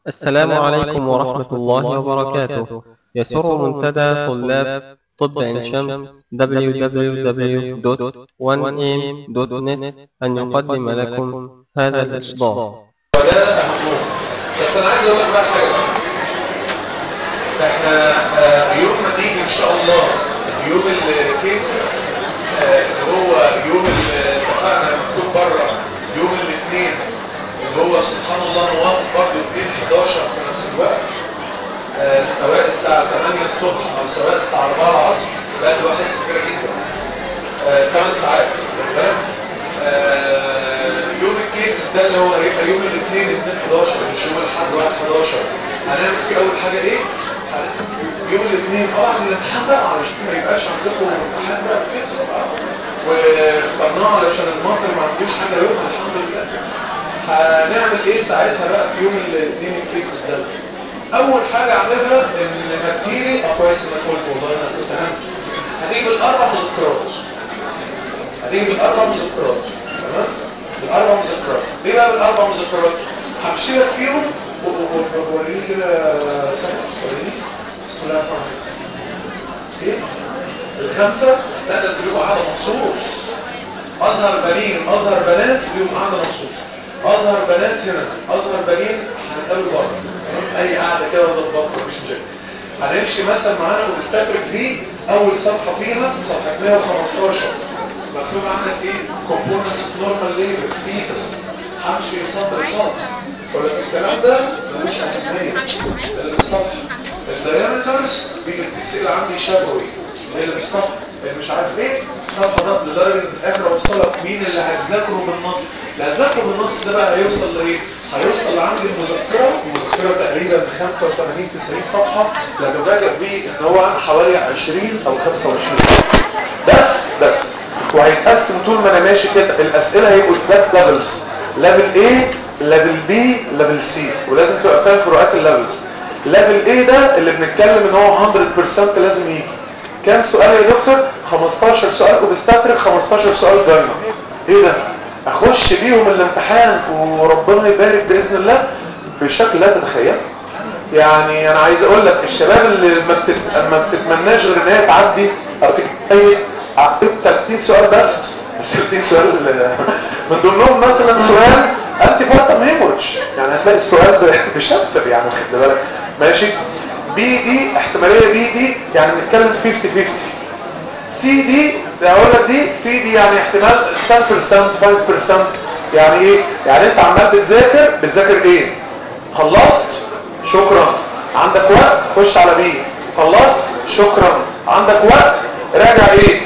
السلام عليكم ورحمة الله وبركاته يسر منتدى طلاب طب عين شمس www.1am.net أن يقدم لكم هذا الإصدار وده أهمهم بس أنا عايز أقول لك بقى حاجة احنا آه، يوم ما نيجي إن شاء الله يوم الكيسز اللي هو يوم اللي اتفقنا مكتوب بره يوم الاثنين اللي هو سبحان الله موافق برضه 2 11 في نفس الوقت آه، سواء الساعة 8 الصبح أو سواء الساعة 4 العصر لا تبقى حصة كبيرة جدا 8 ساعات واخد بالك؟ آه، يوم الكيسز ده اللي هو هيبقى يوم الاثنين 2 11 مش يوم الاحد 1 11 هنعمل فيه اول حاجه ايه؟ هن- يوم الاثنين طبعا الامتحان بقى علشان ما يبقاش عندكم امتحان بقى كده اه واخترناه علشان المصري ما عندوش حاجه يوم الحمد لله هنعمل ايه ساعتها بقى في يوم الاثنين الكيسز ده؟ اول حاجه اعملها ان لما تجيلي اه كويس انك قلت والله انا كنت هنسى هتيجي بالاربع مذكرات هتيجي بالاربع مذكرات تمام بالاربع مذكرات ليه بقى بالاربع مذكرات همشي لك فيهم و- و- و- ووريني كده سنة وريني بسم الله الرحمن الرحيم ايه الخمسه لا ده انتوا لكم قاعده مخصوص ازهر بنين ازهر بنات ليهم قاعده مخصوص ازهر بنات هنا ازهر بنين هنتقابل بره تمام؟ اي قاعده كده ظبطها مفيش مشاكل هنمشي مثلا معانا ونستدرك دي اول صفحه فيها صفحه 115 مكتوب عندك ايه components of normal labor fetus همشي سطر سطر ولا الكلام ده ملوش اهميه اللي بالسطح الدايمترز دي اللي بتتسال عندي شفوي زي اللي بالسطح اللي مش عارف ايه صفحه ده لدرجه ان في الاخر اوصلك مين اللي هتذاكره بالنص اللي هتذاكره بالنص ده بقى هيوصل لايه هيوصل عندي المذكره المذكره تقريبا من 85 90 صفحه لا بفاجئ بيه ان هو حوالي 20 او 25 صفحه بس بس وهيتقسم طول ما انا ماشي كده الاسئله هيبقوا ثلاث ليفلز ليفل A ليفل B ليفل C ولازم تبقى فاهم فروقات الليفلز ليفل A ده اللي بنتكلم ان هو 100% لازم يجي كام سؤال يا دكتور 15 سؤال اوبستاتريك 15 سؤال جاينا ايه ده اخش بيهم الامتحان وربنا يبارك باذن الله بشكل لا تتخيل يعني انا عايز اقول لك الشباب اللي ما بتت... ما بتتمناش غير ان هي تعدي او تجتهد عديت 30 سؤال بس مش 30 سؤال من ضمنهم مثلا سؤال انتي بارتم هيموريدج يعني هتلاقي السؤال ب- بشتف يعني واخد بالك ماشي بي دي احتماليه بي دي يعني بنتكلم 50 50 سي دي ده اقول لك دي سي دي يعني احتمال 10% 5% يعني ايه يعني انت عمال بتذاكر بتذاكر ايه خلصت شكرا عندك وقت خش على بي خلصت شكرا عندك وقت راجع ايه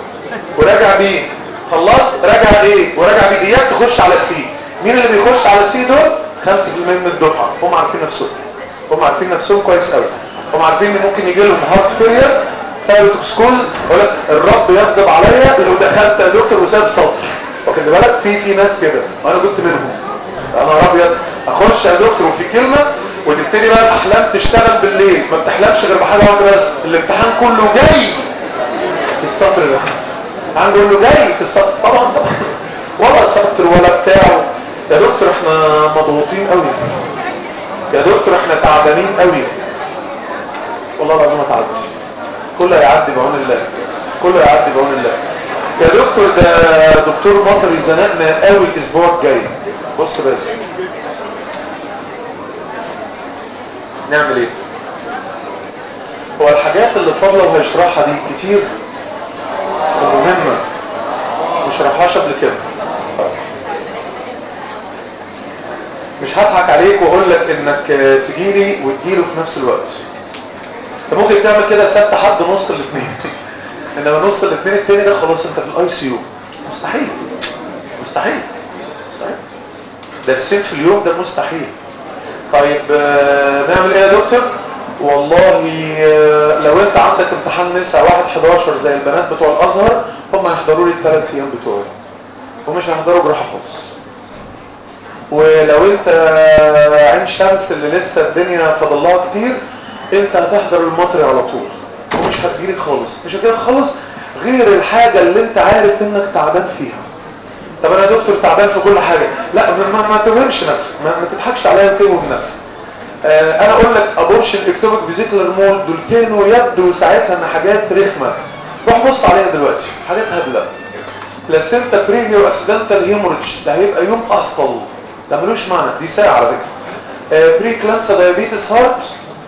وراجع بي خلصت راجع ايه وراجع بي اياك تخش على سي مين اللي بيخش على سي دول 5% من الدفعه هم عارفين نفسهم هم عارفين نفسهم كويس قوي هم عارفين ان ممكن يجي لهم هارت فيلير تايروتوكسكوز يقول لك الرب يغضب عليا لو دخلت يا دكتور وساب سطر واخد بالك في في ناس كده وانا كنت منهم انا ابيض اخش يا دكتور وفي كلمه وتبتدي بقى الاحلام تشتغل بالليل ما بتحلمش غير بحاجه واحده بس الامتحان كله جاي في السطر ده الامتحان كله جاي في السطر طبعا طبعا ولا سطر ولا بتاع يا دكتور احنا مضغوطين قوي يا دكتور احنا تعبانين قوي والله العظيم هتعدي كله هيعدي بعون الله كله هيعدي بعون الله يا دكتور ده دكتور مطري زنقنا قوي الاسبوع الجاي بص بس نعمل ايه هو الحاجات اللي فاضله وهيشرحها دي كتير ومهمه ما شرحهاش قبل كده مش هضحك عليك واقول لك انك تجيلي وتجيله في نفس الوقت انت ممكن تعمل كده سبت حد نص الاثنين انما نص الاثنين التاني ده خلاص انت في الاي سي يو مستحيل مستحيل مستحيل درسين في اليوم ده مستحيل طيب آه، نعمل ايه يا دكتور والله آه، لو انت عندك امتحان نسا 1 11 زي البنات بتوع الازهر هم هيحضروا لي الثلاث ايام بتوعي ومش هيحضروا جراحه خالص ولو انت عين شمس اللي لسه الدنيا فاضل لها كتير انت هتحضر المطري على طول ومش هتجيلك خالص مش هتجيلك خالص غير الحاجة اللي انت عارف انك تعبان فيها طب انا يا دكتور تعبان في كل حاجة لا ما, ما, ما توهمش نفسك ما, ما تضحكش عليا وتوهم نفسك آه انا اقول لك ابورشن اكتوبك فيزيكولار مول دول كانوا يبدو ساعتها ان حاجات رخمه روح بص عليها دلوقتي حاجات هبله بلاسينتا بريفيو اكسيدنتال هيموريدج ده هيبقى يوم اهطل ده ملوش معنى دي ساعه على فكره آه بري كلانسا دايابيتس هارت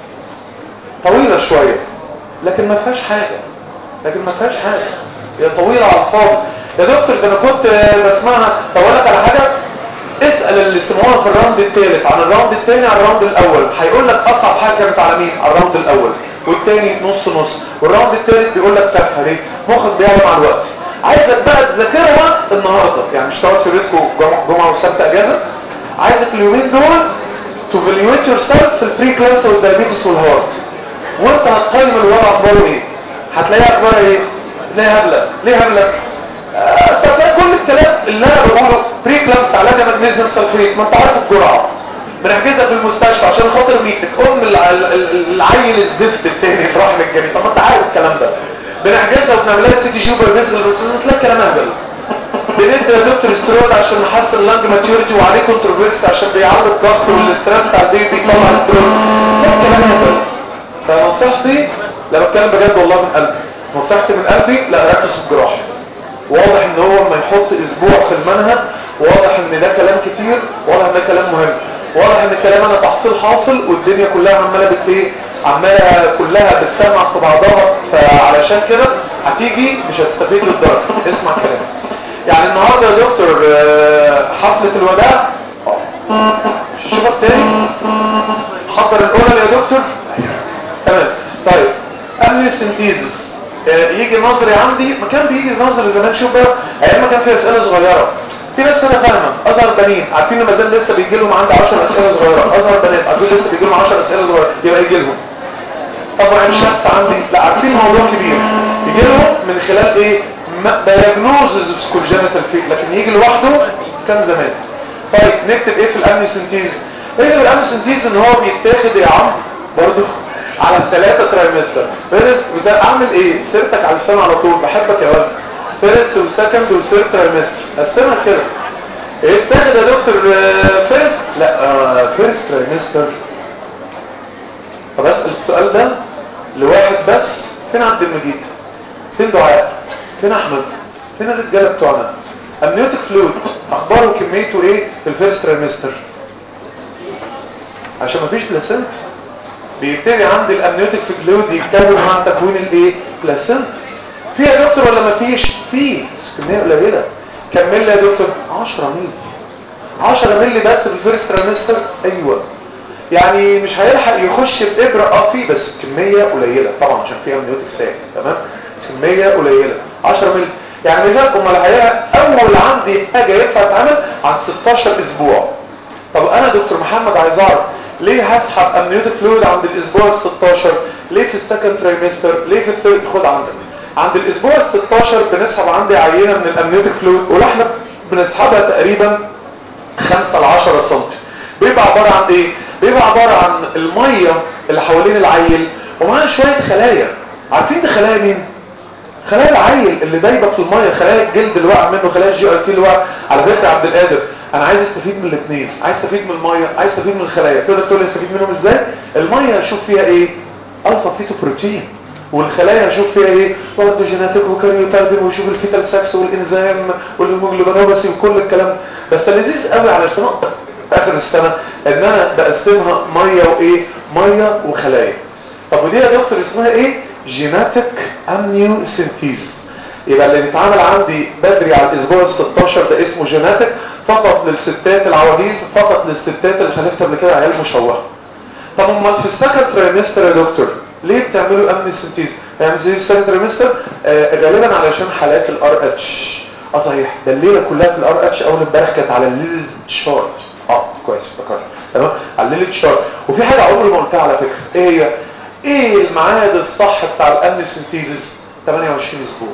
طويله شويه لكن ما فيهاش حاجه لكن ما فيهاش حاجه هي طويله على الفاضي يا دكتور ده انا كنت بسمعها طب اقول لك على حاجه اسال اللي سمعوها في الراوند الثالث عن الراوند الثاني عن الراوند الاول هيقول لك اصعب حاجه كانت على مين على الراوند الاول والثاني نص نص والراوند الثالث بيقول لك تافهه ليه مخك بيعلى مع الوقت عايزك بقى تذاكرها النهارده يعني مش تقعد في بيتكم جمعه وسبت اجازه عايزك اليومين دول تفاليويت يور سيلف في البري كلاس والدايابيتس والهارت وانت هتقيم الوضع اخباره ايه هتلاقيها اخبارها ايه ليه هبله ليه هبله اصل كل الكلام اللي انا بقوله بري كلامس علاج مغنيسيوم سلفيت ما انت عارف الجرعه بنحجزها في المستشفى عشان خاطر ميتك ام العيل الزفت التاني في رحم الجنين طب ما انت عارف الكلام ده بنحجزها وبنعملها سي تي جي وبنزل تلاقي كلام اهبل بندي يا دكتور استرويد عشان نحسن اللانج ماتيوريتي وعليه كونتروفيرسي عشان بيعلي الضغط والاسترس بتاع البيبي بيطلع استرويد ده كلام اهبل فنصيحتي لما اتكلم بجد والله من قلبي نصيحتي من قلبي لا ركز في الجراحه واضح ان هو لما يحط اسبوع في المنهج واضح ان ده كلام كتير واضح ان ده كلام مهم واضح ان الكلام انا تحصيل حاصل والدنيا كلها عماله بت ايه عماله كلها بتسمع في بعضها فعلشان كده هتيجي مش هتستفيد للدرجه اسمع الكلام يعني النهارده يا دكتور حفله الوداع شوفك تاني حضر الاولى يا دكتور تمام طيب امني سنتيزس يجي نظري عندي ما كان بيجي نظري زمان شوف بقى ايام ما كان في اسئله صغيره في ناس انا فاهمه ازهر بنين عارفين ما زال لسه بيجي لهم عندي 10 اسئله صغيره ازهر بنات عارفين لسه بيجي لهم 10 اسئله صغيره يبقى يجي لهم طبعا الشمس عندي لا عارفين موضوع كبير يجي لهم من خلال ايه دايجنوزز اوف سكول جينيتال فيك لكن يجي لوحده كان زمان طيب نكتب ايه في الامنيسنتيز ايه الامنيسنتيز ان هو بيتاخد يا عم برضه على الثلاثة ترايمستر فيرست اعمل ايه سيرتك على السنة على طول بحبك يا ولد فيرست وسكند وثيرد ترايمستر قسمها كده ايه تاخد يا دكتور فيرست لا فيرست ترايمستر طب اسال السؤال ده لواحد بس فين عبد المجيد فين دعاء فين احمد فين الرجاله بتوعنا امنيوتيك فلويد اخباره كميته ايه في الفيرست ترايمستر عشان مفيش بلاسنت بيبتدي عندي الامنيوتيك فلويد يتكون مع تكوين الايه بلاسنت في يا دكتور ولا مفيش في بس كميه قليله كمل لي يا دكتور 10 مللي 10 مللي بس في الفيرست ترايمستر ايوه يعني مش هيلحق يخش بابره اه في بس كميه قليله طبعا عشان فيها امنيوتيك ساك تمام بس كميه قليله 10 مللي يعني مش امال هيلاقي اول عندي حاجه ينفع تتعمل عن 16 اسبوع طب انا دكتور محمد عايز اعرف ليه هسحب امنيوتيك فلويد عند الاسبوع ال 16 ليه في السكند ترايمستر ليه في الثيرد خد عندك عند الاسبوع ال 16 بنسحب عندي عينه من الامنيوتيك فلويد واحنا بنسحبها تقريبا 5 ل 10 سم بيبقى عباره عن ايه بيبقى عباره عن الميه اللي حوالين العيل ومعاها شويه خلايا عارفين دي خلايا مين خلايا العيل اللي دايبه في الميه خلايا الجلد اللي وقع منه خلايا الجي ار تي اللي وقع على فكره عبد القادر انا عايز استفيد من الاثنين عايز استفيد من الميه عايز استفيد من الخلايا تقدر تقول لي استفيد منهم ازاي الميه اشوف فيها ايه الفا فيتو بروتين والخلايا اشوف فيها ايه برضه جيناتيك وكاريوتايدين واشوف الفيتال ساكس والانزيم والهيموجلوبينوباسي وكل الكلام بس اللذيذ قوي على الفنق في اخر السنه ان انا بقسمها ميه وايه ميه وخلايا طب ودي يا دكتور اسمها ايه جيناتيك امنيو سينثيز يبقى اللي بيتعمل عندي بدري على الاسبوع ال 16 ده اسمه جيناتيك فقط للستات العواجيز فقط للستات اللي خلفت قبل كده عيال مشوهه طب امال في السكند ترايمستر يا دكتور ليه بتعملوا امن سنتيز يعني زي السكند ترايمستر آه غالبا علشان حالات الار اتش اه صحيح ده الليله كلها في الار اتش اول امبارح كانت على الليلز شارت اه كويس افتكرت تمام على الليلز شارت وفي حاجه عمري ما قلتها على فكره ايه هي ايه الميعاد الصح بتاع الامن سنتيزز 28 اسبوع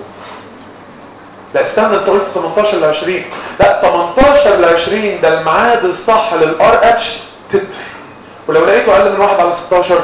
لا استنى انت قلت 18 ل 20 لا 18 ل 20 ده الميعاد الصح للار اتش تتر ولو لقيته اقل من واحد على 16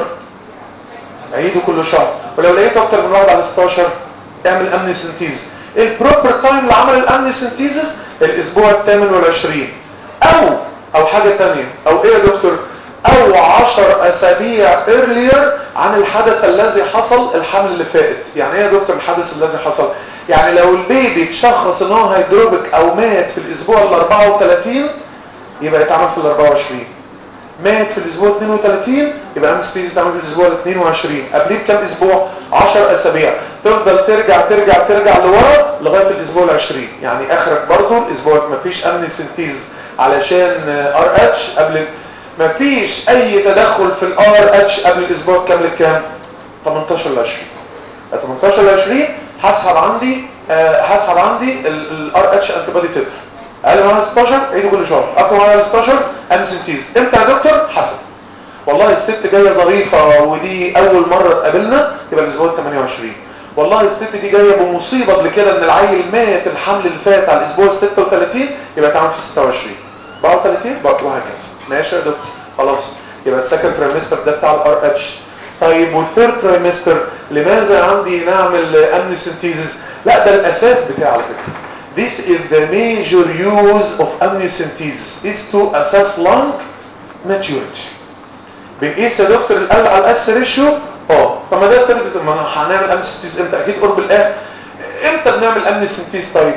عيده كل شهر ولو لقيته اكتر من واحد على 16 اعمل امن سنتيز البروبر تايم لعمل الامن سنتيزس الاسبوع الثامن والعشرين او او حاجة تانية او ايه يا دكتور او 10 10 اسابيع earlier عن الحدث الذي حصل الحمل اللي فاتت يعني ايه يا دكتور الحدث الذي حصل يعني لو البيبي اتشخص ان هو هيدروبك او مات في الاسبوع ال 34 يبقى يتعمل في ال 24 مات في الاسبوع 32 يبقى انستيزيس تعمل في الاسبوع ال 22 قبليه بكام اسبوع 10 اسابيع تفضل ترجع ترجع ترجع لورا لغايه الاسبوع ال 20 يعني اخرك برضو الاسبوع ما فيش امنيسنتيز علشان ار اتش قبل ما فيش اي تدخل في الار اتش قبل الاسبوع كام لكام 18 ل 20 18 ل 20 هسحب عندي آه، هسحب عندي الار اتش انتي بودي تتر اقل من 16 عيده كل شهر اكتر من 16 امسنتيز امتى يا دكتور حسب والله الست جايه ظريفه ودي اول مره اتقابلنا يبقى الاسبوع 28 والله الست دي جايه بمصيبه قبل كده ان العيل مات الحمل اللي فات على الاسبوع ال 36 يبقى تعمل في 26 34 برضه وهكذا ماشي يا دكتور خلاص يبقى السكند تريمستر ده بتاع الار اتش طيب والثيرد تريمستر لماذا عندي نعمل امنيوسنتيزيس لا ده الاساس بتاعه على فكره This is the major use of amniocentesis is to assess lung maturity. بنقيس يا دكتور القلب على الاس ريشيو اه طب ما ده ثابت ما أنا هنعمل امنيوسنتيز امتى اكيد قرب الاخر امتى بنعمل امنيوسنتيز طيب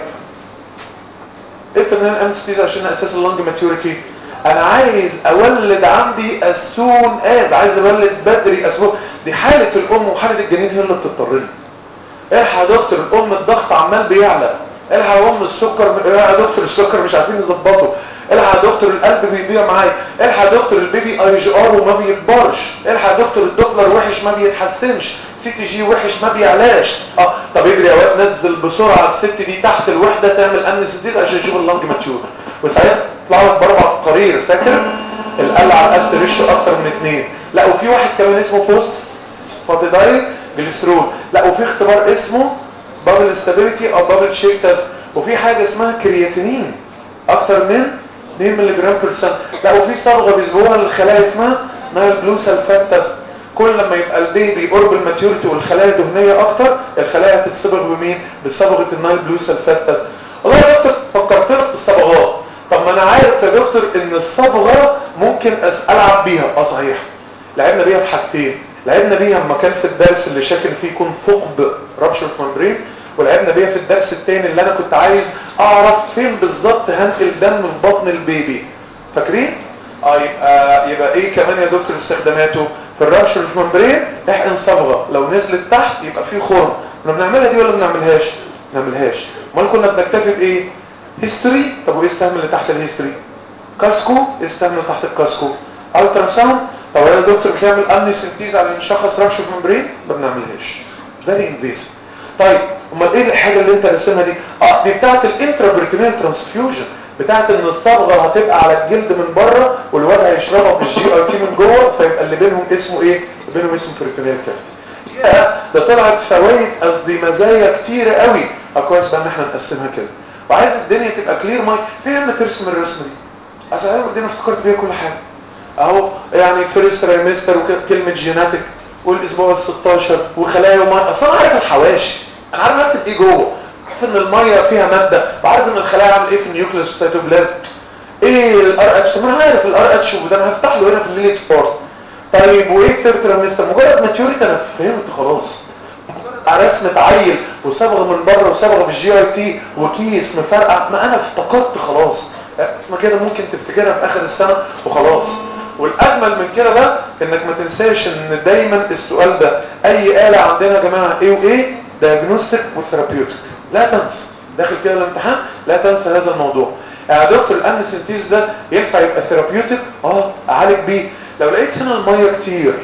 امتى بنعمل امنيوسنتيز عشان اساس اللنج ماتيوريتي انا عايز اولد عندي as soon as عايز اولد بدري اسبوع دي حاله الام وحاله الجنين هي اللي بتضطر لي الحق يا دكتور الام الضغط عمال بيعلى الحق يا ام السكر الحق يا دكتور السكر مش عارفين نظبطه الحق يا دكتور القلب بيضيع معايا الحق يا دكتور البيبي اي جي ار وما بيكبرش الحق يا دكتور الدوبلر وحش ما بيتحسنش سي تي جي وحش ما بيعلاش اه طب اجري يا واد نزل بسرعه الست دي تحت الوحده تعمل امن سديد عشان تشوف اللنج ماتيور وساعتها يطلع لك باربع تقارير فاكر القلع على الاس ريشيو اكتر من اثنين لا وفي واحد كمان اسمه فوس فاتيدايل جليسرول لا وفي اختبار اسمه بابل ستابيليتي او بابل شيك تيست وفي حاجه اسمها كرياتينين اكتر من 2 مللي جرام بير سنت لا وفي صبغه بيصبغوها للخلايا اسمها نايل بلو سلفات تيست كل لما يبقى البيبي قرب الماتيوريتي والخلايا دهنيه اكتر الخلايا هتتصبغ بمين بصبغه النايل بلو سلفات تيست والله يا دكتور فكرتنا بالصبغات طب ما انا عارف يا دكتور ان الصبغه ممكن أس- العب بيها اه صحيح لعبنا بيها في حاجتين لعبنا بيها لما كان في الدرس اللي شاكل فيه يكون ثقب رابشر ممبرين ولعبنا بيها في الدرس الثاني اللي انا كنت عايز اعرف فين بالظبط هنقل دم في بطن البيبي فاكرين اه يبقى يبقى ايه كمان يا دكتور استخداماته في الرابشر ممبرين احقن صبغه لو نزلت تحت يبقى في خرم كنا بنعملها دي ولا ما بنعملهاش ما بنعملهاش امال كنا بنكتفي بايه هيستوري طب وايه السهم اللي تحت الهيستوري كاسكو ايه السهم اللي تحت الكاسكو الترا ساوند طب يا دكتور بتعمل امني سنتيز على نشخص رابشر ممبرين ما بنعملهاش فيري انفيسيف طيب امال ايه الحاجه اللي انت راسمها دي اه دي بتاعت الانترابرتينال ترانسفيوجن بتاعت ان الصبغه هتبقى على الجلد من بره والواد هيشربها في الجي اي تي من جوه فيبقى اللي بينهم اسمه ايه بينهم اسمه بريتونيال كافتي يا ده طلعت فوائد قصدي مزايا كتيره قوي اه كويس بقى ان احنا نقسمها كده وعايز الدنيا تبقى كلير ماي في هم ترسم الرسمه دي اصل انا دي افتكرت بيها كل حاجه اهو يعني فيرست ترايمستر وكلمه جيناتيك والاسبوع ال 16 وخلايا وميه اصل انا عارف الحواشي انا عارف هكتب ايه جوه عارف ان الميه فيها ماده وعارف ان الخلايا عامل ايه في النيوكليوس والسيتوبلازم ايه الار اتش طب انا عارف الار اتش وده انا هفتح له هنا في الليل سبورت طيب وايه الثيرد ترايمستر مجرد ماتيوريتي انا فهمت خلاص على رسمة عيل وصبغه من بره وصبغه في الجي اي تي وكيس مفرقع ما انا افتكرت خلاص اسمها كده ممكن تفتكرها في اخر السنه وخلاص والاجمل من كده بقى انك ما تنساش ان دايما السؤال ده اي آلة عندنا يا جماعه ايه وايه دايجنوستيك وثيرابيوتيك لا تنسى داخل كده الامتحان لا تنسى هذا الموضوع يا دكتور الامن سنتيز ده ينفع يبقى ثيرابيوتيك اه اعالج بيه لو لقيت هنا الميه كتير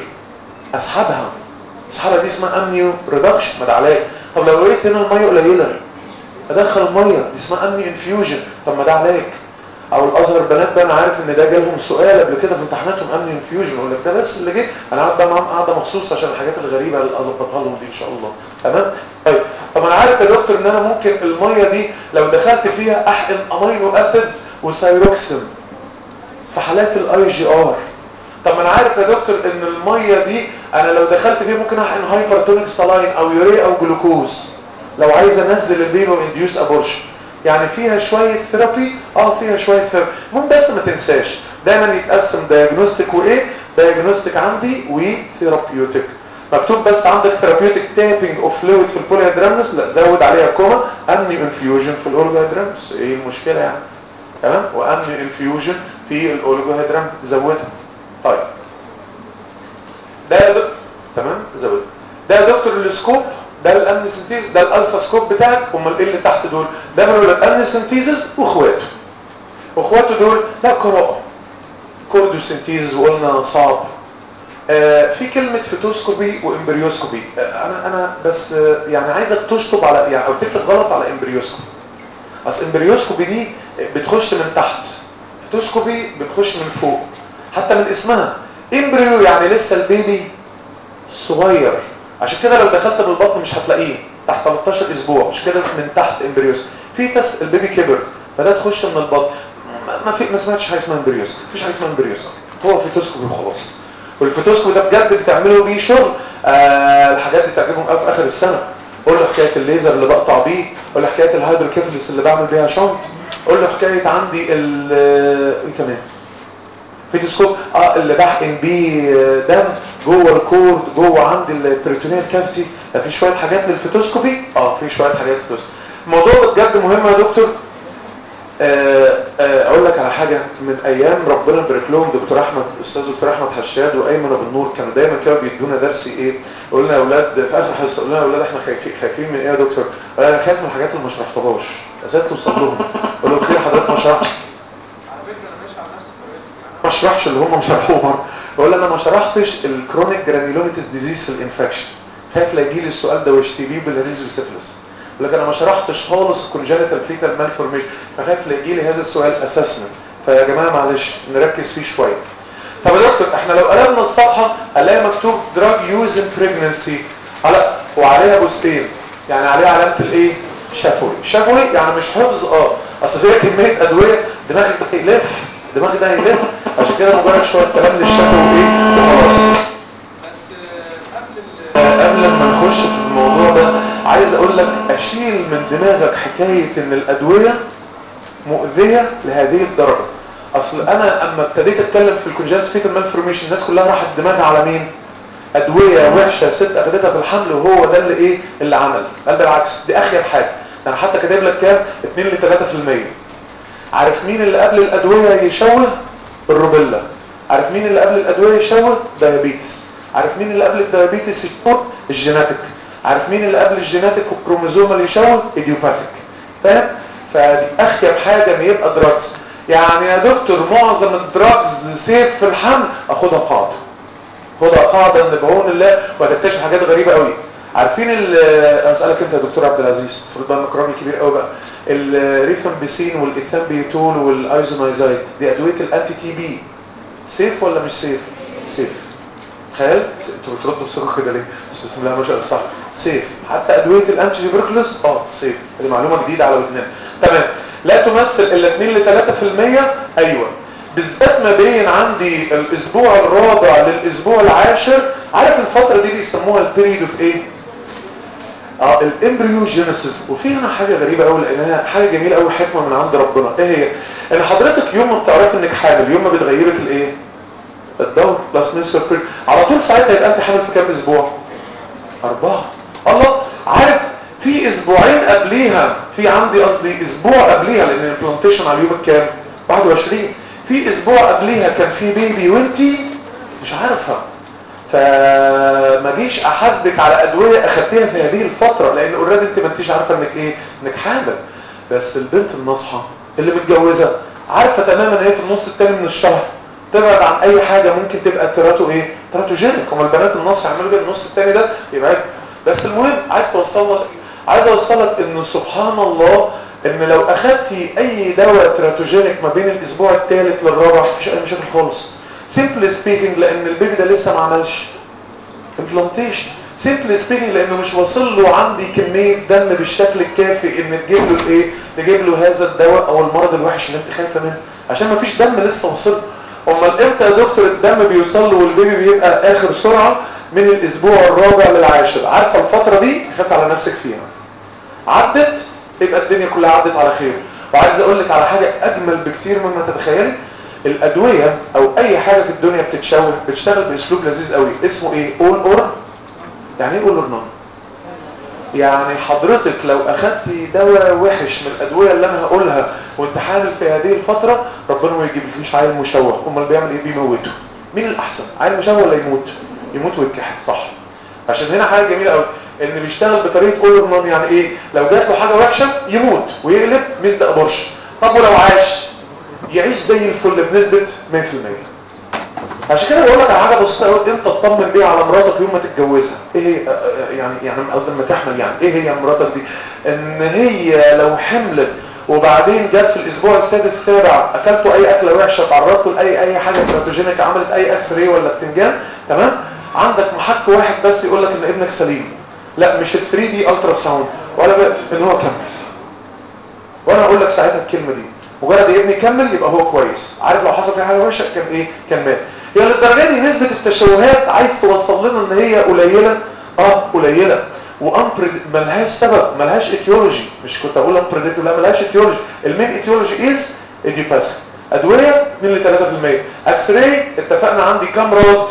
اسحبها اسحبها دي اسمها امنيو ريدكشن ما ده علاج طب لو لقيت هنا الميه قليله ادخل الميه دي اسمها امنيو انفيوجن طب ما ده علاج او الازهر بنات بقى انا عارف ان ده جالهم سؤال قبل كده في امتحاناتهم امنيو انفيوجن اقول لك ده بس اللي جه انا قاعد بقى معاهم قاعده مخصوص عشان الحاجات الغريبه اللي اظبطها لهم دي ان شاء الله تمام طيب طب انا عارف يا دكتور ان انا ممكن الميه دي لو دخلت فيها احقن امينو اسيدز وسايروكسين في حالات الاي جي ار طب ما انا عارف يا دكتور ان الميه دي انا لو دخلت فيها ممكن احقن هايبرتونيك سلاين او يوريا او جلوكوز لو عايز انزل البيبي وانديوس ابورشن يعني فيها شويه ثيرابي اه فيها شويه ثيرابي المهم بس ما تنساش دايما يتقسم دايجنوستيك وايه دايجنوستيك عندي وثيرابيوتيك مكتوب بس عندك ثيرابيوتيك تابنج اوف فلويد في البوليهيدرامنس لا زود عليها كوما امني انفيوجن في الاوليجوهيدرامنس ايه المشكله يعني تمام وامني انفيوجن في الاوليجوهيدرام زودها طيب ده يا دكتور تمام زود ده يا دكتور السكوب ده الامن سنتيز ده الالفا سكوب بتاعك امال ايه اللي تحت دول ده من الامن سنتيزز واخواته واخواته دول ده قراءه كوردو سنتيز وقلنا صعب آه في كلمة فيتوسكوبي وامبريوسكوبي آه انا انا بس آه يعني عايزك تشطب على يعني او تكتب غلط على امبريوسكوبي اصل امبريوسكوبي دي بتخش من تحت فيتوسكوبي بتخش من فوق حتى من اسمها امبريو يعني لسه البيبي صغير عشان كده لو دخلت بالبطن مش هتلاقيه تحت 13 اسبوع مش كده من تحت امبريوس فيتس البيبي كبر بدات تخش من البطن ما في ما سمعتش حاجه اسمها امبريوس مفيش حاجه اسمها امبريوس هو فيتوسكوبي وخلاص والفيتوسكوبي ده بجد بتعملوا بيه شغل آه الحاجات دي تعجبهم قوي في اخر السنه قول له حكايه الليزر اللي بقطع بيه قول له حكايه الهيدروكيفلس اللي بعمل بيها شنط قول له حكايه عندي ال ايه كمان فيتوسكوب اه اللي بحقن بيه دم جوه الكورد جوه عند البريتونيال كافيتي في شويه حاجات للفيتوسكوبي اه في شويه حاجات للفيتوسكوبي الموضوع ده بجد مهم يا دكتور آه آه اقول لك على حاجه من ايام ربنا يبارك لهم دكتور احمد استاذ دكتور احمد حشاد وايمن ابو النور كانوا دايما كانوا بيدونا درس ايه يقول لنا يا اولاد في اخر حصه قلنا يا اولاد احنا خايفين خايفين من ايه يا دكتور انا خايف من الحاجات اللي ما شرحتهاش ازاي توصل لهم قول له كتير حضرتك ما شرحتش ما شرحش اللي هم شرحوه بقول انا ما شرحتش الكرونيك جرانيولوميتس ديزيز في الانفكشن خايف لا يجي لي السؤال ده واشتريه بالريزوسيفلس لكن انا ما شرحتش خالص الكونجنتال فيتال مالفورميشن فخايف لا يجي لي هذا السؤال اساسمنت فيا جماعه معلش نركز فيه شويه طب يا دكتور احنا لو قلبنا الصفحه هنلاقي مكتوب دراج يوز ان بريجنسي على وعليها بوستين يعني عليها علامه الايه شفوي شفوي يعني مش حفظ اه اصل فيها كميه ادويه دماغك بتلف دماغك ده هيلف عشان كده مجرد شويه كلام للشفوي وايه وخلاص قبل ما نخش في الموضوع ده عايز اقول لك اشيل من دماغك حكاية ان الادوية مؤذية لهذه الدرجة اصل انا اما ابتديت اتكلم في الكونجنت فيتال مالفورميشن الناس كلها راحت دماغها على مين ادوية وحشة ست اخدتها في الحمل وهو ده اللي ايه اللي عمل قال بالعكس دي اخير حاجة انا حتى كاتب لك كام 2 ل 3% عارف مين اللي قبل الادوية يشوه الروبيلا عارف مين اللي قبل الادوية يشوه دايابيتس عارف مين اللي قبل الدايابيتس يشوه الجيناتيك عارف مين اللي قبل الجيناتيك والكروموزوم اللي يشوه ايديوباثيك فاهم فدي اخير حاجه ان يبقى دراجز يعني يا دكتور معظم الدراجز سيف في الحمل اخدها قاعده خدها قاعده ان بعون الله وهتكتشف حاجات غريبه قوي عارفين اسالك انت يا دكتور عبد العزيز المفروض بقى انك راجل كبير قوي بقى الريفامبيسين والايثامبيتول والايزونايزايد دي ادويه الانتي تي بي سيف ولا مش سيف سيف تخيل انتوا بتردوا بثقه كده ليه بسم الله ما شاء الله صح سيف حتى ادويه الانتي جبركلوس اه سيف دي معلومه جديده على ودننا تمام لا تمثل الا 2 ل 3% ايوه بالذات ما بين عندي الاسبوع الرابع للاسبوع العاشر عارف الفتره دي بيسموها البيريد اوف ايه اه الامبريوجينيسيس وفي هنا حاجه غريبه قوي لانها حاجه جميله قوي حكمه من عند ربنا ايه هي ان حضرتك يوم ما بتعرفي انك حامل يوم ما بتغيرك الايه الدور بلس نسر بيريد على طول ساعتها يبقى انت حامل في كام اسبوع اربعه الله عارف في اسبوعين قبليها في عندي قصدي اسبوع قبليها لان البلانتيشن على اليوم الكام 21 في اسبوع قبليها كان في بيبي وانتي مش عارفه فما جيش احاسبك على ادويه اخدتيها في هذه الفتره لان اوريدي انت ما انتيش عارفه انك ايه انك حامل بس البنت الناصحه اللي متجوزه عارفه تماما ان هي في النص الثاني من الشهر تبعد عن اي حاجه ممكن تبقى تراتو ايه تراتوجينيك هم البنات الناصحه يعملوا كده النص الثاني ده يبعد بس المهم عايز توصل لك عايز اوصلك ان سبحان الله ان لو اخدتي اي دواء تراتوجينيك ما بين الاسبوع الثالث للرابع مفيش اي مشاكل خالص سيمبل سبيكينج لان البيبي ده لسه ما عملش امبلانتيشن سيمبل سبيكينج لانه مش واصل له عندي كميه دم بالشكل الكافي ان تجيب له الايه تجيب له هذا الدواء او المرض الوحش اللي انت خايفه منه عشان ما فيش دم لسه وصل امال امتى يا دكتور الدم بيوصل له والبيبي بيبقى اخر سرعه من الاسبوع الرابع للعاشر عارفه الفتره دي خاف على نفسك فيها عدت يبقى الدنيا كلها عدت على خير وعايز اقول لك على حاجه اجمل بكتير مما تتخيلي الادويه او اي حاجه في الدنيا بتتشوه بتشتغل باسلوب لذيذ قوي اسمه ايه اول اور يعني ايه اول اور نون يعني حضرتك لو اخدتي دواء وحش من الادويه اللي انا هقولها وانت حامل في هذه الفتره ربنا ما يجيبلكيش عيل مشوه امال بيعمل ايه بيموته مين الاحسن عيل مشوه ولا يموت يموت ويتكحت صح عشان هنا حاجه جميله قوي ان بيشتغل بطريقه اول نون يعني ايه لو جات له حاجه وحشه يموت ويقلب مثل ابورش طب ولو عاش يعيش زي الفل بنسبه 100% عشان كده بقول لك على حاجه بسيطه قوي انت تطمن بيها على مراتك يوم ما تتجوزها ايه هي آه، آه، يعني يعني قصدي لما تحمل يعني ايه هي مراتك دي ان هي لو حملت وبعدين جت في الاسبوع السادس السابع اكلتوا اي اكله وحشه تعرضتوا لاي اي حاجه تراتوجينيك عملت اي اكس راي ولا بتنجان تمام عندك محك واحد بس يقول لك ان ابنك سليم لا مش ال 3 دي الترا ساوند ولا بقى ان هو كمل وانا اقول لك ساعتها الكلمه دي مجرد ابني كمل يبقى هو كويس عارف لو حصل فيه حاجه وحشه كان ايه كان مات يعني للدرجه دي نسبه التشوهات عايز توصل لنا ان هي قليله اه قليله وامبريد ملهاش سبب ملهاش ايتيولوجي مش كنت اقول امبريديتو لا ملهاش ايتيولوجي المين ايتيولوجي از ايديوباثيك ادويه 2 ل 3% اكس راي اتفقنا عندي كام راد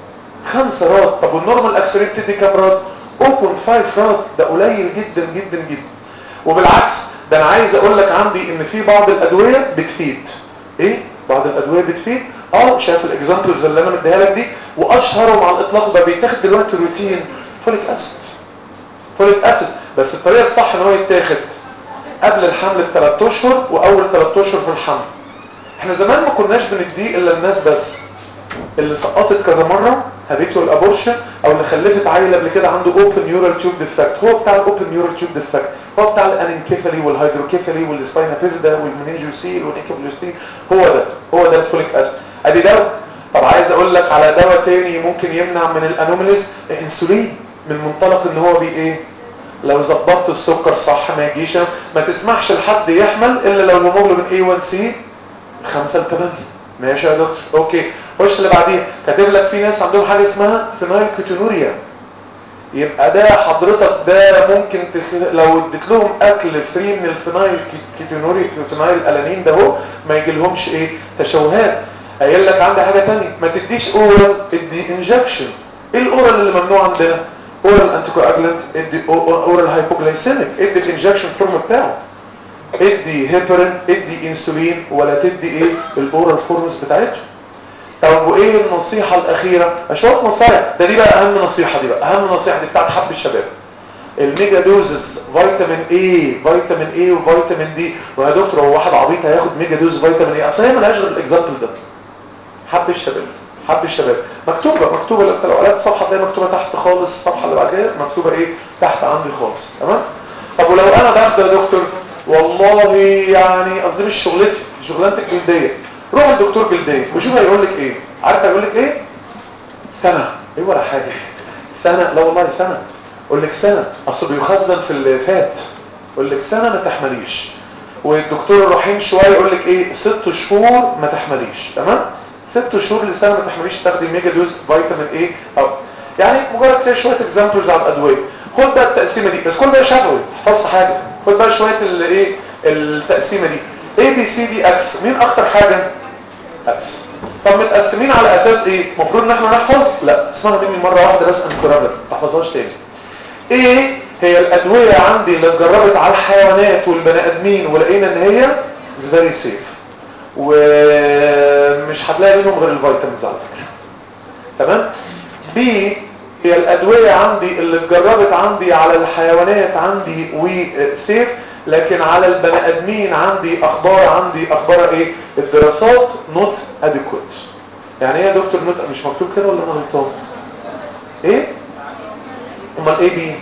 خمسة راد طب والنورمال اكس راي بتدي كام راد 0.5 راد ده قليل جدا جدا جدا وبالعكس ده انا عايز اقول لك عندي ان في بعض الادويه بتفيد ايه بعض الادويه بتفيد اه شايف الاكزامبلز اللي انا مديها لك دي واشهرهم على الاطلاق بقى بيتاخد دلوقتي روتين فوليك اسيد فوليك اسيد بس الطريقه الصح ان هو يتاخد قبل الحمل بثلاث اشهر واول ثلاث اشهر في الحمل احنا زمان ما كناش بنديه الا الناس بس اللي سقطت كذا مره هابيتو الابورشن او اللي خلفت عيل قبل كده عنده اوبن نيورال تيوب ديفكت هو بتاع الاوبن نيورال تيوب ديفكت هو بتاع الانكيفالي والهيدروكيفالي والسباينا بيفدا والمنينجوسيل والانكيفالوسيل هو ده هو ده الفوليك اسيد ادي دواء طب عايز اقول لك على دواء تاني ممكن يمنع من الانوميليز الانسولين من منطلق ان هو بي ايه لو ظبطت السكر صح ما يجيش ما تسمحش لحد يحمل الا لو الهيموجلوبين A1C 5 ل 8 ماشي يا دكتور اوكي خش اللي بعديه كاتب لك في ناس عندهم حاجه اسمها فينايل كيتونوريا يبقى ده حضرتك ده ممكن تخ... لو اديت لهم اكل فري من الفينايل كيتونوريا كيتونايل الانين ده اهو ما يجي لهمش ايه تشوهات قايل لك عندي حاجه ثانيه ما تديش اورال ادي انجكشن ايه الاورال اللي ممنوع عندنا اورال انتيكواجلانت ادي اورال هايبوجلايسيميك ادي الانجكشن فورم بتاعه ادي هيبرين ادي انسولين ولا تدي ايه الاورال فورمز بتاعته طب وايه النصيحة الاخيرة اشوف نصايح ده دي بقى اهم نصيحة دي بقى اهم نصيحة دي بتاعت حب الشباب الميجا دوزز فيتامين اي فيتامين اي وفيتامين دي ويا دكتور هو واحد عبيط هياخد ميجا دوز فيتامين اي اصل هي ملهاش غير الاكزامبل ده حب الشباب حب الشباب مكتوبة مكتوبة انت لو قلبت صفحة تلاقي مكتوبة تحت خالص الصفحة اللي بعد كده مكتوبة ايه تحت عندي خالص تمام طب ولو انا باخده يا دكتور والله يعني قصدي مش شغلتي شغلانتك جلديه روح الدكتور جلديه وشوف هيقول لك ايه عارف هيقول لك ايه سنه ايه ولا حاجه سنه لا والله سنه يقول لك سنه اصل بيخزن في اللي فات يقول لك سنه ما تحمليش والدكتور الرحيم شويه يقول لك ايه ست شهور ما تحمليش تمام ست شهور لسنه ما تحمليش تاخدي ميجا دوز فيتامين ايه او يعني مجرد كده شويه اكزامبلز على الادويه خد بقى التقسيمه دي بس كل بقى شفوي احفظ حاجه خد بقى شويه الايه التقسيمه دي A B C D X مين اخطر حاجه X طب متقسمين على اساس ايه المفروض ان احنا نحفظ لا اسمعوا مني مره واحده بس انكرابل ما تحفظهاش تاني ايه هي الادويه عندي اللي اتجربت على الحيوانات والبني ادمين ولقينا ان هي فيري سيف ومش هتلاقي منهم غير الفيتامينز على فكره تمام بي هي الادويه عندي اللي اتجربت عندي على الحيوانات عندي وسيف لكن على البني ادمين عندي اخبار عندي اخبار ايه الدراسات نوت اديكوت يعني ايه يا دكتور نوت مش مكتوب كده ولا انا غلطان ايه امال ايه بي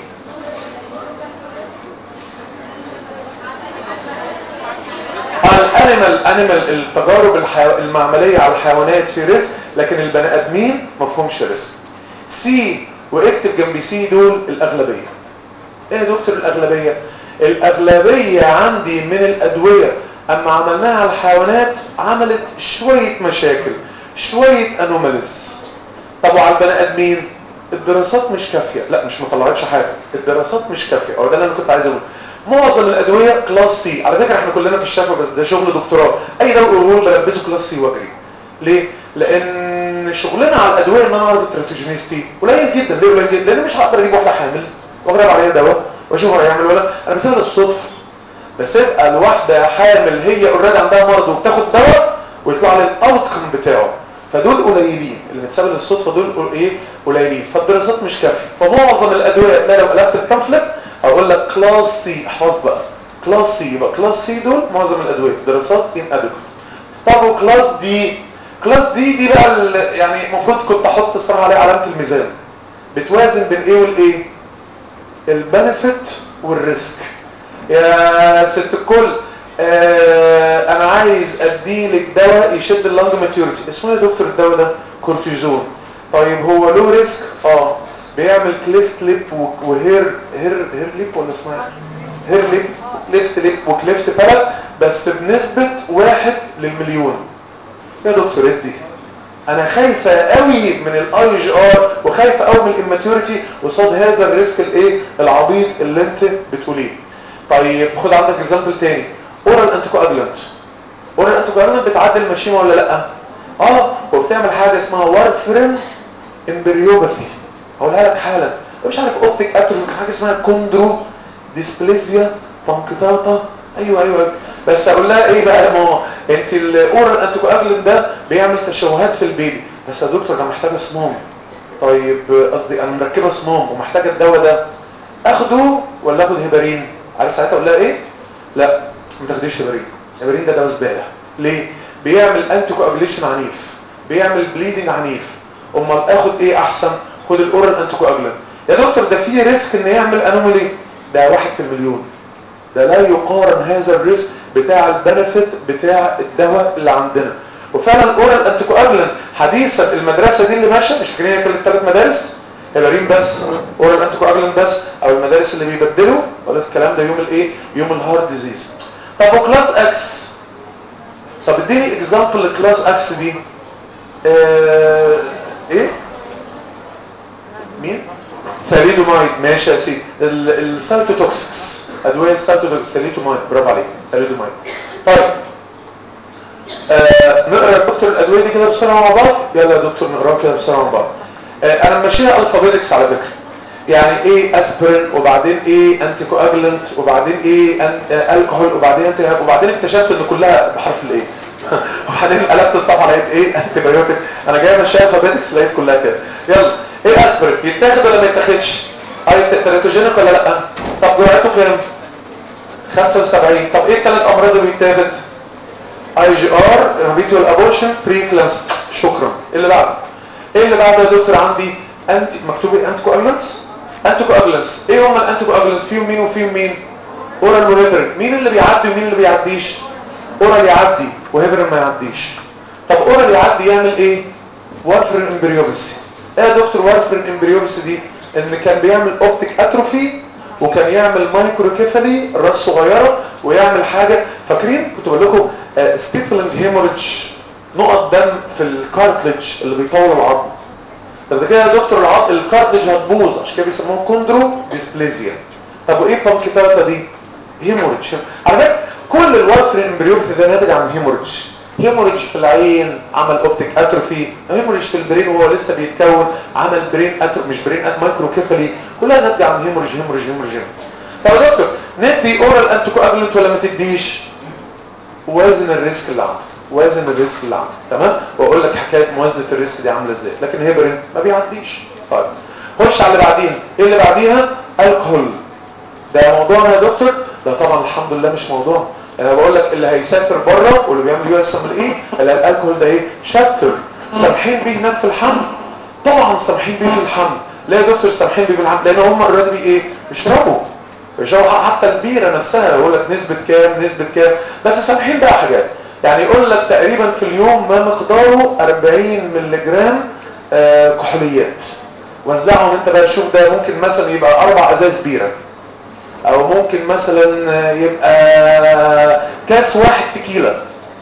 الانيمال انيمال التجارب الحيو... المعمليه على الحيوانات في ريسك لكن البني ادمين ما فيهمش ريسك سي واكتب جنب سي دول الاغلبيه ايه يا دكتور الاغلبيه الاغلبيه عندي من الادويه اما عملناها على الحيوانات عملت شويه مشاكل شويه انوماليز طب وعلى البني ادمين الدراسات مش كافيه لا مش ما طلعتش حاجه الدراسات مش كافيه او ده اللي انا كنت عايز اقوله معظم الادويه كلاس سي على فكره احنا كلنا في الشفا بس ده شغل دكتوراه اي دواء قرور بلبسه كلاس سي واجري ليه لان شغلنا على الادويه ان انا اعرف التراتوجينيستي قليل جدا ليه قليل جدا لان مش هقدر اجيب واحده حامل واجرب عليها دواء واشوف هو هيعمل ولا انا بسيبها للصدفه بسيبها الواحده حامل هي اوريدي عندها مرض وبتاخد دواء ويطلع لي الاوتكم بتاعه فدول قليلين اللي بتسبب للصدفه دول ايه قليلين فالدراسات مش كافيه فمعظم الادويه تلاقي لو قلبت البامفلت اقول لك كلاس سي احفظ بقى كلاس سي يبقى كلاس سي دول معظم الادويه دراسات ان ادكوت طب وكلاس دي كلاس دي دي بقى ال- يعني المفروض كنت احط الصراحه عليه علامه الميزان بتوازن بين ايه والايه البنفيت والريسك يا ست الكل آه انا عايز اديلك دواء يشد اللنج ماتيوريتي اسمه ايه يا دكتور الدواء ده كورتيزون طيب هو له ريسك اه بيعمل كليفت ليب و- وهير هير هير ليب ولا اسمها إيه؟ هير ليب ليفت ليب وكليفت بلد بس بنسبة واحد للمليون يا دكتور ادي انا خايفة قوي من الاي جي ار وخايفة قوي من الاماتيوريتي قصاد هذا الريسك الايه العبيط اللي انت بتقوليه طيب خد عندك اكزامبل تاني اورال انتيكواجلانت اورال انتيكواجلانت بتعدل المشيمه ولا لا اه وبتعمل حاجه اسمها وارفرين امبريوباثي هقولها لك حالا مش عارف اوبتيك اتروفي حاجه اسمها كوندرو ديسبليزيا بانكتاتا ايوه ايوه أيوة. بس اقول لها ايه بقى يا ماما انت الاورال انتيكواجلانت ده بيعمل تشوهات في البيبي بس يا دكتور ده محتاجه صمام طيب قصدي انا مركبه صمام ومحتاجه الدواء ده اخده ولا اخد هيبارين عارف ساعتها اقول لها ايه لا ما تاخديش هيبارين هيبارين ده دواء زباله ليه بيعمل انتي كواجليشن عنيف بيعمل بليدنج عنيف امال اخد ايه احسن خد الاورال انتي كواجلانت يا دكتور ده فيه ريسك ان يعمل انومالي ده واحد في المليون ده لا يقارن هذا الريسك بتاع البنفيت بتاع الدواء اللي عندنا وفعلا اورال انتي كواجلانت حديثا المدرسه دي اللي ماشيه مش فاكرين هي كانت ثلاث مدارس هيبارين بس اورال انتي كواجلانت بس او المدارس اللي بيبدلوا ولا الكلام ده يوم الايه يوم الهارت ديزيز طب وكلاس اكس طب اديني اكزامبل لكلاس اكس دي آه ايه مين ثاليدومايد ماشي يا سيدي ال- السايتوتوكسكس ادويه السايتوتوكس ثاليدومايد برافو عليك ثاليدومايد طيب آه نقرا يا دكتور الادويه دي كده بسرعه مع بعض يلا يا دكتور نقراها كده بسرعه مع بعض آه انا ماشيها الفابيتكس على فكره يعني ايه اسبرين وبعدين ايه انتي كواجلنت وبعدين ايه أن- آه، الكحول وبعدين انتي وبعدين اكتشفت ان كلها بحرف الايه وبعدين قلبت الصفحه لقيت ايه انتي بايوتيك انا جاي ماشيها الفابيتكس لقيت كلها كده يلا ايه اسبرين يتاخد ولا ما يتاخدش اي تيراتوجينيك ولا لا طب جرعته كام 75 طب ايه الثلاث امراض اللي بيتاخد اي جي ار ريبيتوال ابورشن بري كلاس شكرا اللي بعده ايه اللي بعده يا دكتور عندي انتي مكتوب ايه انتي كواجلانس انتي كواجلانس ايه هم الانتي كواجلانس فيهم مين وفيهم مين اورال وهيبرين مين اللي بيعدي ومين اللي بيعديش اورال يعدي وهيبرين ما يعديش طب اورال يعدي يعمل ايه وارفرين امبريوبسي ايه يا دكتور وارفرين امبريوبسي دي ان كان بيعمل اوبتيك اتروفي وكان يعمل مايكروكيفالي راس صغيره ويعمل حاجه فاكرين كنت بقول لكم ستيفلنج هيموريدج نقط دم في الكارتلج اللي بيطول العظم طب ده كده يا دكتور العظم الكارتلج هتبوظ عشان كده بيسموه كوندرو ديسبليزيا طب وايه بانكيتاتا دي هيموريدج على فكره كل الوارفرين امبريوباثي ده ناتج عن هيموريدج هيموريدج في العين عمل اوبتيك اتروفي هيموريدج في البرين وهو لسه بيتكون عمل برين اتروفي مش برين مايكروكيفالي كلها ناتجه عن هيموريدج هيموريدج هيموريدج طب يا دكتور ندي اورال انتيكواجلنت ولا ما تديش وازن الريسك اللي عندك وازن الريسك اللي عندك تمام واقول لك حكايه موازنه الريسك دي عامله ازاي لكن هيبرين ما بيعديش طيب خش على اللي بعديها ايه اللي بعديها الكحول ده موضوعنا يا دكتور ده طبعا الحمد لله مش موضوع انا بقول لك اللي هيسافر بره واللي بيعمل يو اس ام ايه اللي الكحول ده ايه شابتر سامحين بيه هناك في الحمل طبعا سامحين بيه في الحمل ليه يا دكتور سامحين بيه في الحمل لان هم اوريدي ايه بيشربوا بيشربوا حتى البيره نفسها يقول لك نسبه كام نسبه كام بس سامحين بقى حاجات يعني يقول لك تقريبا في اليوم ما مقداره 40 مللي جرام آه كحوليات وزعهم انت بقى تشوف ده ممكن مثلا يبقى اربع ازاز بيره او ممكن مثلا يبقى كاس واحد تكيلة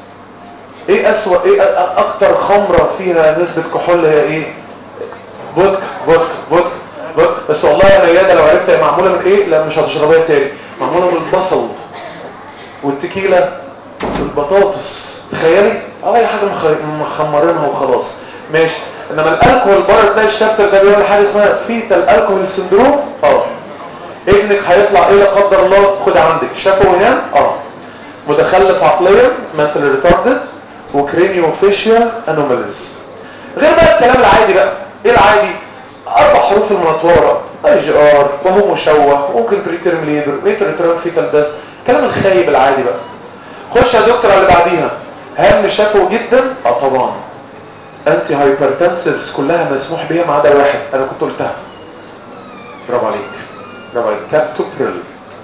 ايه اسوأ ايه اكتر خمرة فيها نسبة كحول هي ايه فودكا فودكا فودكا فودكا بس والله يا ريادة لو عرفت هي معمولة من ايه لا مش هتشربها تاني معمولة من البصل والتكيلة والبطاطس تخيلي اه اي حاجه مخ- مخمرينها وخلاص ماشي انما الالكوهول بره تلاقي الشابتر ده بيعمل حاجه اسمها فيتال الكوهول سندروم اه ابنك هيطلع ايه لا قدر الله خد عندك شافه هنا اه متخلف عقليا mental retarded وكرينيو فيشيال انوماليز غير بقى الكلام العادي بقى ايه العادي اربع حروف المنطوره اي جي ار وهو مشوه وممكن بريتيرم ليبر ويتريترم فيتال داس الكلام الخايب العادي بقى خش يا دكتور على اللي بعديها هل شافه جدا اه طبعا انتي هايبرتنسفز كلها مسموح بيها ما عدا واحد انا كنت قلتها برافو عليك برافو عليك كابتوبريل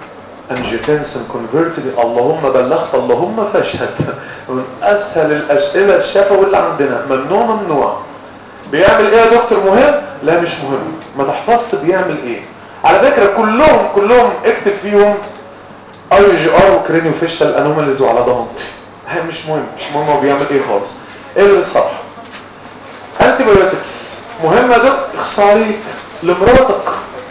انجيتنسن كونفرتد اللهم بلغت اللهم فاشهد من اسهل الاسئله الشفوي اللي عندنا ممنوع ممنوع بيعمل ايه يا دكتور مهم لا مش مهم ما تحفظش بيعمل ايه على فكره كلهم كلهم اكتب فيهم اي جي ار وكرينيو فيشال انوماليز وعلى ضمانتي ها مش مهم مش مهم هو بيعمل ايه خالص اقلب الصفحه انتي بايوتكس مهم يا دكتور اخص عليك لمراتك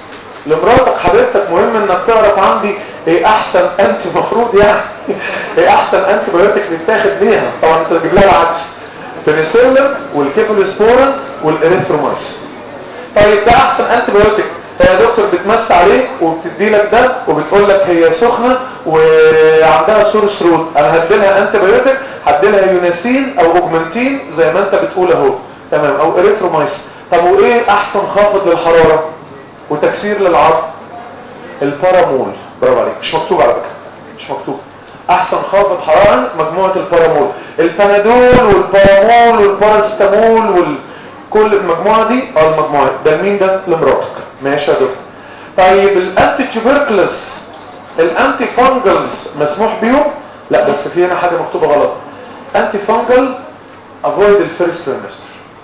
لمراتك حضرتك مهم انك تعرف عندي ايه احسن انتي مفروض يعني ايه احسن انتي بايوتك بيتاخد ليها طبعا انت تجيب لها العكس بنسلين والكيفالوسبورين والاريثرومايسين طيب ده احسن انتي بايوتك هي يا دكتور بتمس عليك وبتدي لك ده وبتقول لك هي سخنه وعندها سور ثروت انا هدي لها انتي بايوتك هدي لها يوناسين او اوجمنتين زي ما انت بتقول اهو تمام او اريثرومايسين طب وايه احسن خافض للحراره وتكسير للعظم البارامول برافو عليك مش مكتوب على فكره مش مكتوب احسن خافض حراره مجموعه البارامول البنادول والبارامول والباراستامول وال كل المجموعه دي اه المجموعه ده لمين ده لمراتك ماشي يا دكتور طيب الانتي تيوبركلس الانتي فانجلز مسموح بيهم لا بس في هنا حاجه مكتوبه غلط انتي فانجل افويد الفيرست تريمستر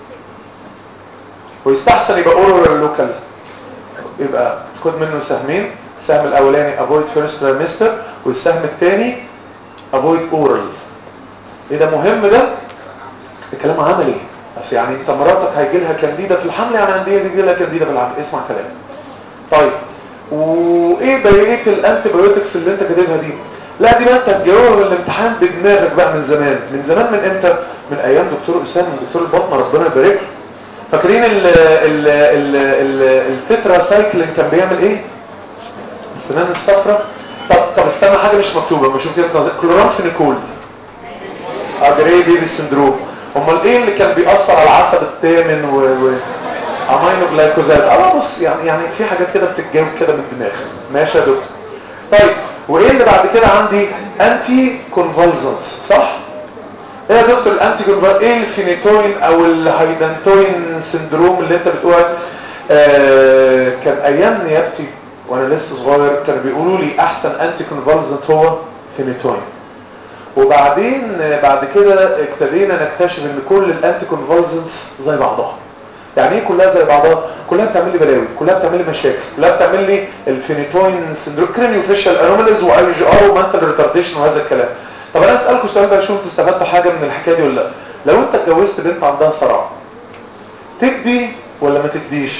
ويستحسن يبقى اورال لوكال يبقى خد منه سهمين السهم الاولاني avoid first trimester والسهم الثاني avoid oral ايه ده مهم ده الكلام عملي بس يعني انت مراتك هيجي لها كانديدا في الحمل يعني عندي بيجي لها كانديدا في الحمل اسمع كلام طيب وايه بقيه الانتي بايوتكس اللي انت كاتبها دي لا دي بقى انت هتجاوبها من الامتحان بدماغك بقى من زمان من زمان من امتى من ايام دكتور اسامه دكتور البطنه ربنا يبارك له فاكرين ال ال ال ال التترا سايكلين كان بيعمل ايه السنان الصفراء طب طب استنى حاجه مش مكتوبه ما اشوف كده كلورامفينيكول اجري بيبي سندروم امال ايه اللي كان بيأثر على العصب الثامن و, و... امينو جلايكوزات اه بص يعني يعني في حاجات كده بتتجاوب كده من الدماغ ماشي يا دكتور طيب وايه اللي بعد كده عندي انتي كونفولزنت صح ايه يا دكتور الانتي كونفولزنت ايه الفينيتوين او الهايدنتوين سندروم اللي انت بتقول آه كان ايام نيابتي وانا لسه صغير كانوا بيقولوا لي احسن انتي كونفولزنت هو فينيتوين وبعدين بعد كده ابتدينا نكتشف ان كل الانتي كونفولزنتس زي بعضها يعني ايه كلها زي بعضها كلها بتعمل لي بلاوي كلها بتعمل لي مشاكل كلها بتعمل لي الفينيتوين سندروم كرينيو فيشال انوماليز واي جي ار ومنتال ريتارديشن وهذا الكلام طب انا اسالكم السؤال ده شو انتوا استفدتوا حاجه من الحكايه دي ولا لا لو انت اتجوزت بنت عندها صرع تدي ولا ما تديش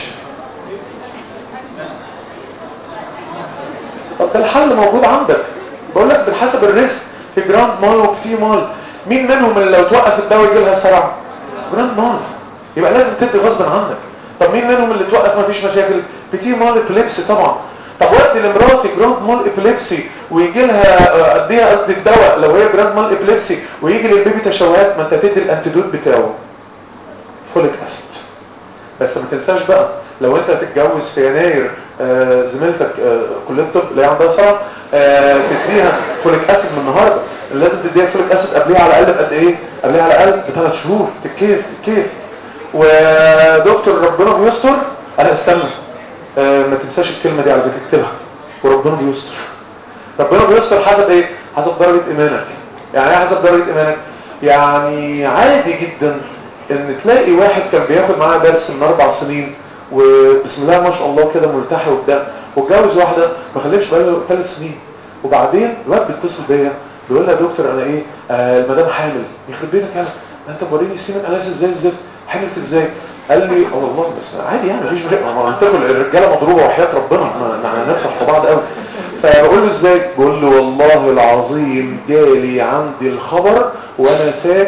طب ده الحل موجود عندك بقول لك بحسب الريسك في جراند مال وبتي مال مين منهم اللي لو توقف الدواء يجي لها صرع جراند مال يبقى لازم تدي غصب عنك طب مين منهم اللي توقف ما فيش مشاكل بتي مال ابيليبسي طبعا طب ودي لمراتي جراند مال ابيليبسي ويجي لها اديها قصدي الدواء لو هي جراند مال ابيليبسي ويجي للبيبي تشوهات ما انت تدي الانتيدوت بتاعه فوليك اسيد بس ما تنساش بقى لو انت هتتجوز في يناير آه زميلتك آه كليه الطب اللي هي عندها صرع آه تديها فوليك اسيد من النهارده لازم تديها فوليك اسيد قبلها على الاقل بقد ايه قبلها على الاقل بثلاث شهور تكير تكير ودكتور ربنا بيستر انا استنى ما تنساش الكلمه دي على فكره اكتبها وربنا بيستر ربنا بيستر حسب ايه حسب درجه ايمانك يعني ايه حسب درجه ايمانك يعني عادي جدا ان تلاقي واحد كان بياخد معاه درس من اربع سنين وبسم الله ما شاء الله كده ملتحي وبتاع واتجوز واحده ما خلفش بقاله ثلاث سنين وبعدين الواد بيتصل بيا بيقول لي يا دكتور انا ايه آه المدام حامل يخرب بيتك انا انت موريني السيمن اناليسيس ازاي الزفت حملت ازاي قال لي اه والله بس عادي يعني مفيش مشاكل ما قلت له الرجاله مضروبه وحياه ربنا احنا هنفرح في بعض قوي فبقول له ازاي بقول له والله العظيم جالي عندي الخبر وانا ساجد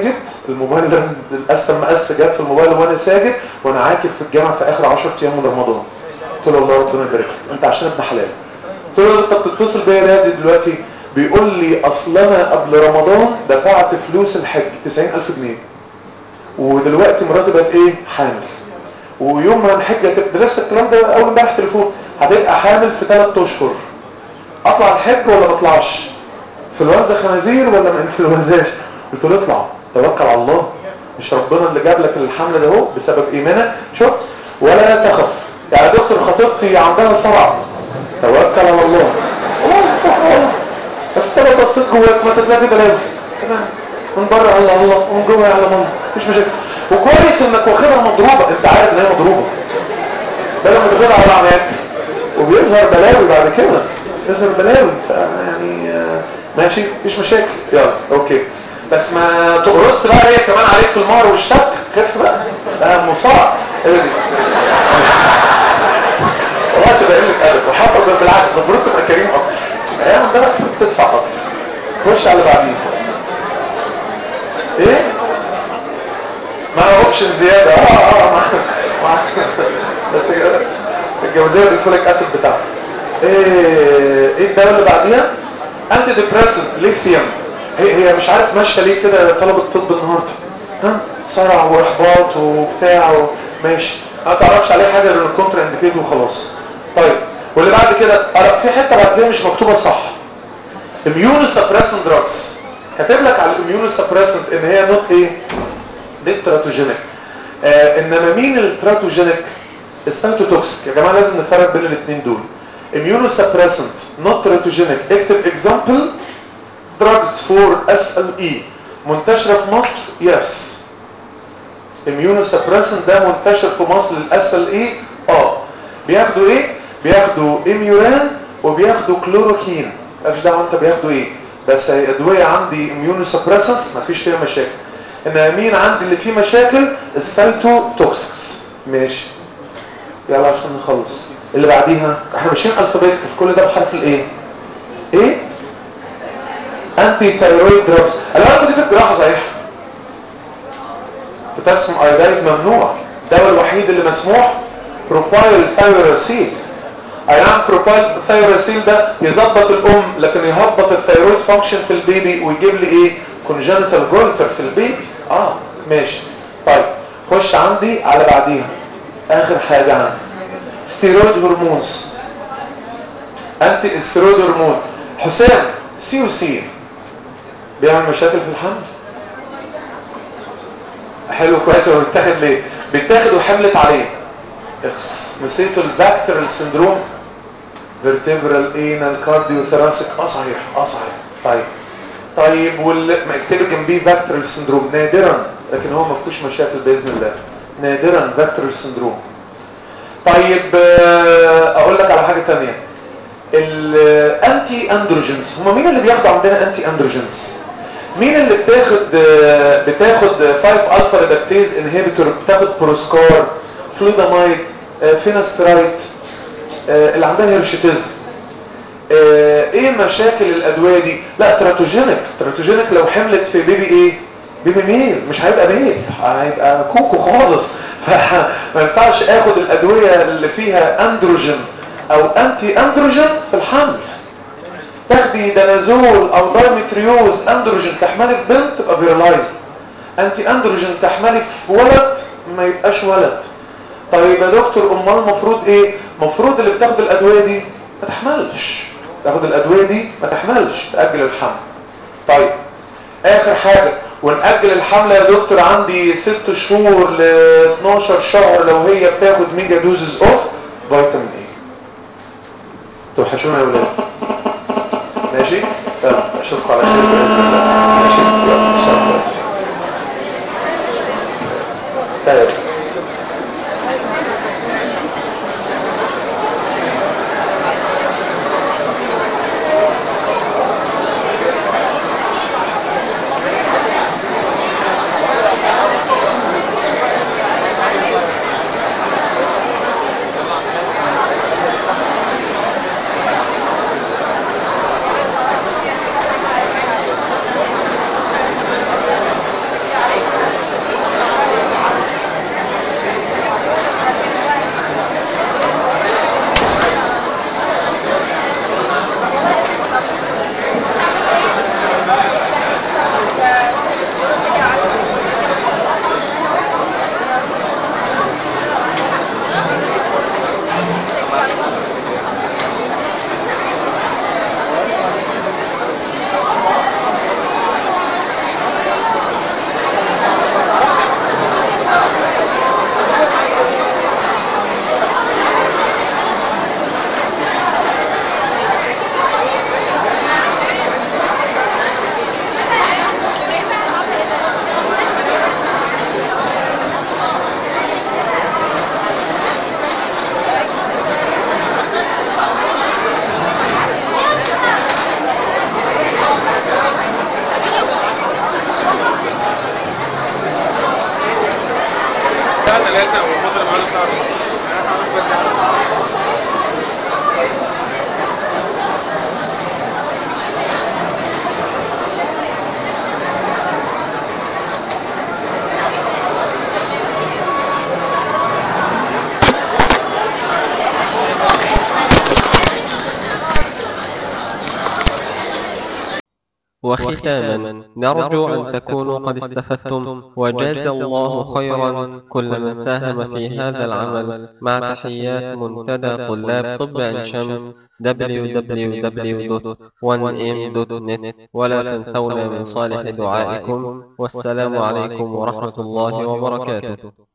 الموبايل القسم مقس جت في الموبايل وانا ساجد وانا عاكف في الجامعه في اخر 10 ايام من رمضان قلت له الله ربنا يبارك لك انت عشان ابن حلال قلت له انت بتتصل بيا نادي دلوقتي بيقول لي اصل انا قبل رمضان دفعت فلوس الحج 90000 جنيه ودلوقتي مراتي بقت ايه حامل ويوم ما الحج ده نفس الكلام ده اول امبارح تليفون هتبقى حامل في 3 اشهر اطلع الحج ولا ما اطلعش انفلونزا خنازير ولا ما انفلونزاش قلت له اطلع توكل على الله مش ربنا اللي جاب لك الحمل ده اهو بسبب ايمانك شفت ولا تخف يعني دكتور خطيبتي عندها صرع توكل على الله خلاص توكل على الله بس انت لو بصيت جواك ما تلاقي بلاوي تمام من بره على الله ومن جوه على الله مفيش مشاكل وكويس انك واخدها مضروبه انت عارف ان هي مضروبه بدل ما تاخدها على عماك وبيظهر بلاوي بعد كده يظهر بلاوي يعني ماشي مفيش مشاكل يلا اوكي بس ما تقرص بقى هي كمان عليك في المهر والشك خف بقى ده مصارع ايه دي والله تبقى قله ادب وحاطط بالعكس ده المفروض تبقى كريم اكتر ايام ده المفروض تدفع اكتر خش على اللي بعديه ايه ما اوبشن زياده اه اه مع مع بس الجوازيه بالفوليك اسيد بتاعها ايه ايه الدواء اللي بعديها انتي ديبريسنت ليثيوم هي هي مش عارف ماشيه ليه كده طلب الطب النهارده ها صرع واحباط وبتاع ماشي ما تعرفش عليه حاجه غير الكونتر انديكيت وخلاص طيب واللي بعد كده في حته بعد كده مش مكتوبه صح اميونو سبريسنت دراجز كاتب لك على الاميونو سبريسنت ان هي نوت ايه نوت تراتوجينيك آه انما مين التراتوجينيك السايتوتوكسيك يا جماعه لازم نفرق بين الاثنين دول immunosuppressant not teratogenic اكتب example drugs for SLE منتشرة في مصر yes immunosuppressant ده منتشر في مصر للاس ال اي اه بياخدوا ايه بياخدوا اميوران وبياخدوا كلوروكين مش دعوه انت بياخدوا ايه بس ادويه عندي immunosuppressants مفيش فيها مشاكل انما مين عندي اللي فيه مشاكل السايتوتوكسكس ماشي يلا عشان نخلص اللي بعديها احنا ماشيين الفابيتيك في كل ده بحرف الايه ايه انتي ثايرويد دراجز الوقت دي في الجراحه صحيح بترسم ايودايد ممنوع الدواء الوحيد اللي مسموح بروبايل ثايروسيل اي نعم بروبايل ثايروسيل ده يظبط الام لكن يهبط الثايرويد فانكشن في البيبي ويجيب لي ايه كونجنتال جولتر في البيبي اه ماشي طيب خش عندي على بعديها اخر حاجه عندي ستيرويد هرمونز انتي ستيرويد هرمون حسام سي و سي بيعمل مشاكل في الحمل حلو كويس هو بيتاخد ليه بيتاخد وحملت عليه اخس نسيتوا الباكترال سندروم فيرتبرال انال كارديو ثراسيك اه صحيح اه صحيح طيب طيب وال ما اكتب جنبيه باكترال سندروم نادرا لكن هو ما فيهوش مشاكل باذن الله نادرا باكترال سندروم طيب اقول لك على حاجه ثانيه الانتي اندروجينز هم مين اللي بياخدوا عندنا انتي اندروجينز مين اللي بتاخد بتاخد 5 الفا ريدكتيز انهبيتور بتاخد بروسكار فلودامايد فيناسترايت اللي عندها هيرشيتيزم ايه مشاكل الادويه دي لا تراتوجينيك تراتوجينيك لو حملت في بيبي ايه بيبي ميل مش هيبقى ميل هيبقى كوكو خالص فما ينفعش اخد الادويه اللي فيها اندروجين او انتي اندروجين في الحمل تاخدي دانازول او دايمتريوز اندروجين تحملي في بنت تبقى فيرلايزد انتي اندروجين تحملي في ولد ما يبقاش ولد طيب يا دكتور امال المفروض ايه المفروض اللي بتاخد الادويه دي ما تحملش تاخد الادويه دي ما تحملش تاجل الحمل طيب اخر حاجه ونأجل الحملة يا دكتور عندي ست شهور ل 12 شهر لو هي بتاخد ميجا دوزز اوف فيتامين اي توحشونا يا ولاد ماشي يلا اشوفكم على خير باذن الله ماشي يلا سلام طيب وختاما نرجو أن تكونوا قد استفدتم وجاز الله خيرا كل من ساهم في هذا العمل مع تحيات منتدى طلاب طب عين شمس www.1m.net ولا تنسونا من صالح دعائكم والسلام عليكم ورحمة الله وبركاته